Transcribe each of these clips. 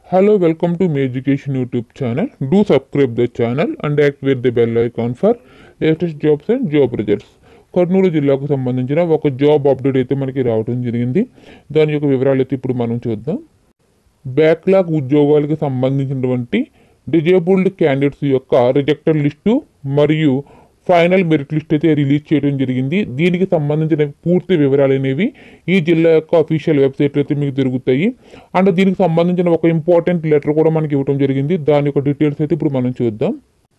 Hello, welcome to My Education YouTube channel. Do subscribe the channel and activate the bell icon for latest jobs and job results. Kurnool జిల్లాకు సంబంధించిన ఒక job update అయితే మనకి రావడం జరిగింది దాని యొక్క వివరాలు అయితే ఇప్పుడు మనం చూద్దాం బ్యాక్లాగ్ ఉద్యోగాలకు సంబంధించినటువంటి డిజేబుల్డ్ క్యాండిడేట్స్ యొక్క రిజెక్టర్ లిస్టు మరియు ఫైనల్ మెరిట్ లిస్ట్ అయితే రిలీజ్ చేయడం జరిగింది దీనికి సంబంధించిన పూర్తి వివరాలు అనేవి ఈ జిల్లా యొక్క అఫీషియల్ వెబ్సైట్లో అయితే మీకు దొరుకుతాయి అండ్ దీనికి సంబంధించిన ఒక ఇంపార్టెంట్ లెటర్ కూడా మనకి ఇవ్వడం జరిగింది దాని యొక్క డీటెయిల్స్ అయితే ఇప్పుడు మనం చూద్దాం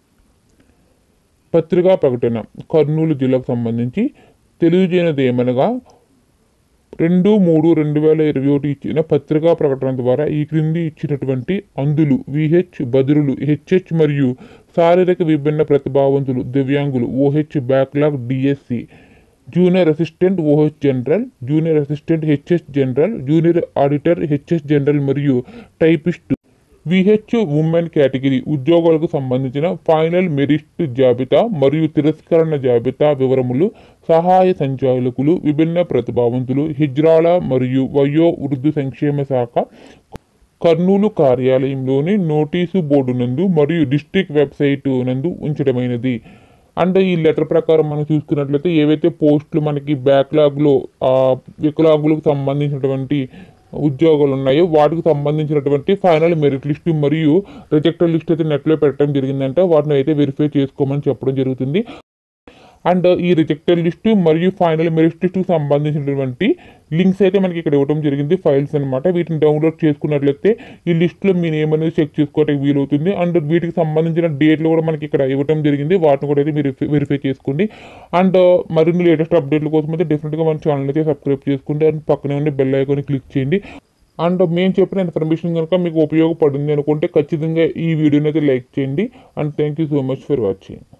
పత్రికా ప్రకటన కర్నూలు జిల్లాకు సంబంధించి తెలియజేయనది ఏమనగా రెండు మూడు రెండు వేల ఇరవై ఒకటి ఇచ్చిన పత్రికా ప్రకటన ద్వారా ఈ క్రింది ఇచ్చినటువంటి అందులు విహెచ్ బదురులు హెచ్హెచ్ మరియు శారీరక విభిన్న ప్రతిభావంతులు దివ్యాంగులు OH backlog DSC junior assistant OH general junior assistant HS general junior auditor HS general మరియు టైపిస్ట్ విహెచ్ ఉమెన్ కేటగిరీ ఉద్యోగాలకు సంబంధించిన ఫైనల్ మెరిట్ జాబితా మరియు తిరస్కరణ జాబితా వివరములు సహాయ సంచాలకులు విభిన్న ప్రతిభావంతులు హిజ్రాల మరియు వయో వృద్ధు సంక్షేమ శాఖ కర్నూలు కార్యాలయంలోని నోటీసు బోర్డు నందు మరియు డిస్ట్రిక్ట్ వెబ్సైట్ నందు ఉంచడమైనది అండ్ ఈ లెటర్ ప్రకారం మనం చూసుకున్నట్లయితే ఏవైతే పోస్టులు మనకి బ్యాక్లాగ్లో వికలాంగులకు సంబంధించినటువంటి ఉద్యోగాలు ఉన్నాయో వాటికి సంబంధించినటువంటి ఫైనల్ మెరిట్ లిస్ట్ మరియు రిజెక్టర్ లిస్ట్ అయితే నెట్లో పెట్టడం జరిగిందంటే వాటిని అయితే వెరిఫై చేసుకోమని చెప్పడం జరుగుతుంది అండ్ ఈ రిజెక్టెడ్ లిస్టు మరియు ఫైనల్ మెరిట్ లిస్టుకు సంబంధించినటువంటి లింక్స్ అయితే మనకి ఇక్కడ ఇవ్వడం జరిగింది ఫైల్స్ అనమాట వీటిని డౌన్లోడ్ చేసుకున్నట్లయితే ఈ లిస్టులో మీ నేమ్ అనేది చెక్ చేసుకోవడానికి వీలవుతుంది అండ్ వీటికి సంబంధించిన డేట్లు కూడా మనకి ఇక్కడ ఇవ్వడం జరిగింది వాటిని కూడా అయితే మీరు వెరిఫై చేసుకోండి అండ్ మరిన్ని లేటెస్ట్ అప్డేట్ల కోసం అయితే డెఫినెట్గా మన ఛానల్ అయితే సబ్స్క్రైబ్ చేసుకోండి అండ్ పక్కనే ఉండే బెల్ ఐకాన్ క్లిక్ చేయండి అండ్ మేము చెప్పిన ఇన్ఫర్మేషన్ కనుక మీకు ఉపయోగపడింది అనుకుంటే ఖచ్చితంగా ఈ వీడియోని అయితే లైక్ చేయండి and thank you so much for watching